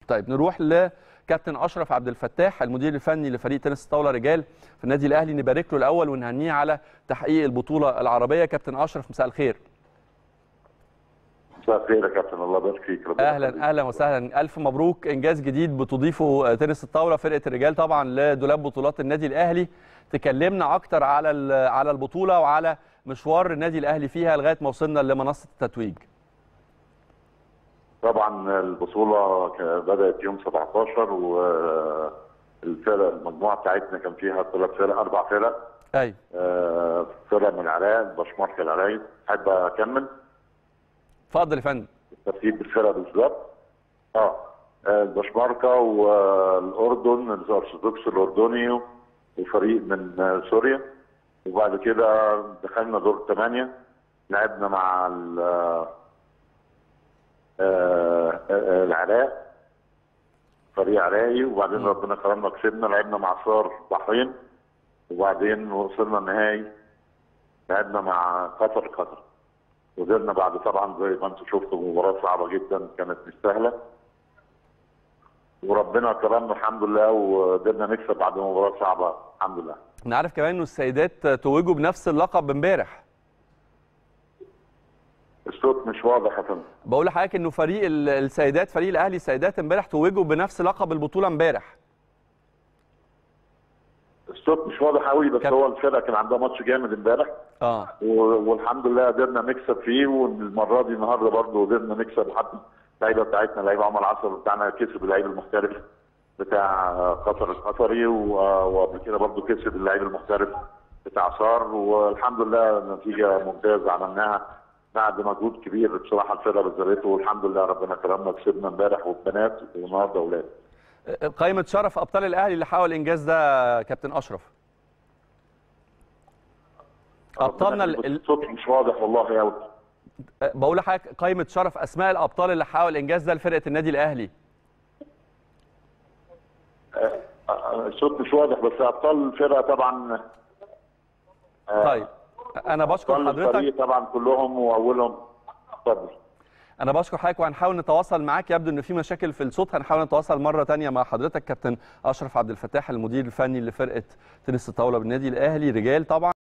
طيب نروح لكابتن اشرف عبد الفتاح المدير الفني لفريق تنس الطاوله رجال في النادي الاهلي نبارك له الاول ونهنيه على تحقيق البطوله العربيه كابتن اشرف مساء الخير مساء الخير يا كابتن الله يبارك فيك ربنا يخليك. اهلا اهلا وسهلا الف مبروك انجاز جديد بتضيفه تنس الطاوله فرقه الرجال طبعا لدولاب بطولات النادي الاهلي تكلمنا اكتر على ال- على البطوله وعلى مشوار النادي الاهلي فيها لغايه ما وصلنا لمنصه التتويج طبعا البطوله ك- بدات يوم 17 والفرق المجموعه بتاعتنا كان فيها ثلاث فرق اربع فرق ايوه آه، فرقه من العراق البشمرك العراقي احب اكمل اتفضل يا فندم ترتيب الفرق بالظبط اه آه، البشمركه والاردن الارثوذكس الاردني وفريق من آه، سوريا وبعد كده دخلنا دور الثمانيه لعبنا مع ال- آه، آه، آه، العراق فريق عراقي وبعدين مم. ربنا كرمنا كسبنا لعبنا مع صار بحرين وبعدين وصلنا النهائي لعبنا مع قطر قطر وقدرنا بعد طبعا زي ما انتم شفتوا مباراه صعبه جدا كانت مش سهله وربنا كرمنا الحمد لله وقدرنا نكسب بعد مباراه صعبه الحمد لله انا عارف كمان انه السيدات توجوا بنفس اللقب امبارح الصوت مش واضح يا فندم بقول لحضرتك انه فريق ال- السيدات فريق الاهلي السيدات امبارح توجوا بنفس لقب البطوله امبارح الصوت مش واضح قوي بس كابتن. هو الفرقه كان عندها ماتش جامد امبارح اه و- والحمد لله قدرنا نكسب فيه والمره دي النهارده برضه قدرنا نكسب حتى اللعيبه بتاعتنا لعيب عمر عصر بتاعنا كسب اللعيب المحترف بتاع قطر القطري و- وقبل كده برضه كسب اللعيب المحترف بتاع صار والحمد لله نتيجه ممتازه عملناها بعد مجهود كبير بصراحه الفرقه بذلته والحمد لله ربنا كرمنا كسبنا امبارح وبنات والنهارده اولاد قائمه شرف ابطال الاهلي اللي حاول الانجاز ده كابتن اشرف ابطالنا ال- ال- الصوت مش واضح والله قوي بقول لحضرتك قائمه شرف اسماء الابطال اللي حاول الانجاز ده لفرقه النادي الاهلي الصوت مش واضح بس ابطال الفرقه طبعا آه، طيب انا بشكر ابطال حضرتك الفريق طبعا كلهم واولهم اتفضل انا بشكر حضرتك وهنحاول نتواصل معاك يبدو ان في مشاكل في الصوت هنحاول نتواصل مره تانية مع حضرتك كابتن اشرف عبد الفتاح المدير الفني لفرقه تنس الطاوله بالنادي الاهلي رجال طبعا